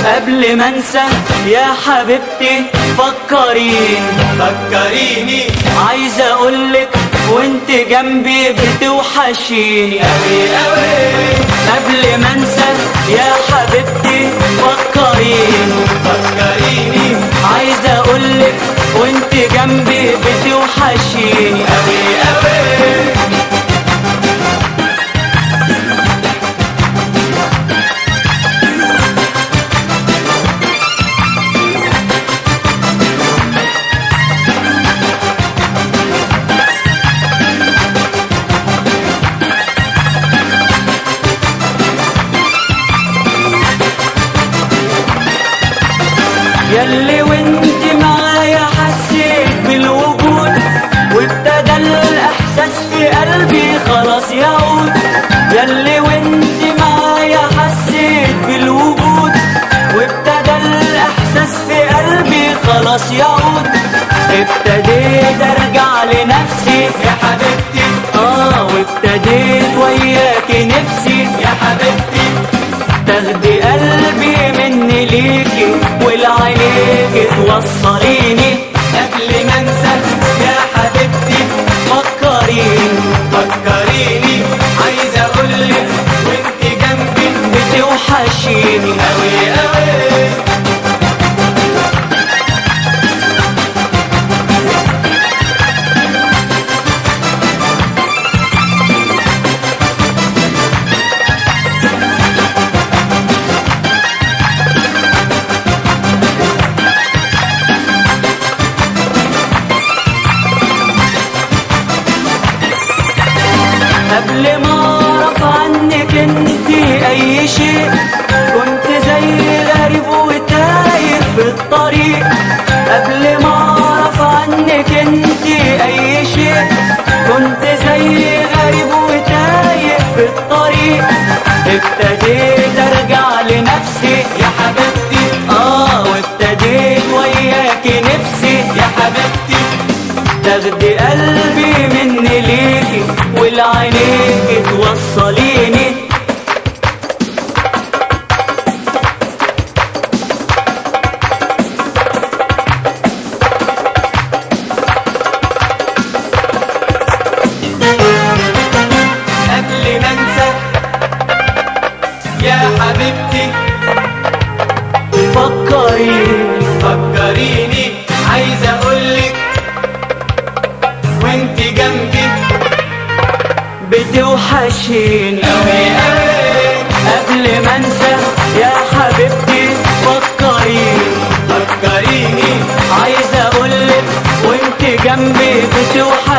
قبل ما انسى يا حبيبتي فكريني فكريني عايز اقولك وانت جنبي بتوحشيني أوي أوي قبل ما انسى يا حبيبتي فكريني فكريني عايز اقولك وانت جنبي بتوحشيني أوي أوي ياللي وانت معايا حسيت بالوجود وابتدى الاحساس في قلبي خلاص يعود ياللي وانت معايا حسيت بالوجود وابتدى الاحساس في قلبي خلاص يعود ابتديت ارجع لنفسي يا حبيبتي اه وابتديت وياكي نفسي يا حبيبتي تاخدي قلبي مني ليكي والعينيكي توصليني قبل ما انسى يا حبيبتي فكريني فكريني عايز اقولك وانت جنبي بتوحشيني أوي أوي قبل ما اعرف عنك انت اي شيء كنت زي غريب وتايه في الطريق قبل ما اعرف عنك انت اي شيء كنت زي غريب وتايه في الطريق ابتديت ارجع لنفسي يا حبيبتي اه وابتديت وياكي نفسي يا حبيبتي تاخدي قلبي مني ليكي والعينيكي توصليني قبل ما انسى يا حبيبتي فكريني فكريني عايز اقولك وانت جنبي بتوحشيني أوي أوي قبل ما انسى يا حبيبتي فكريني فكريني عايز اقولك وانت جنبي بتوحشيني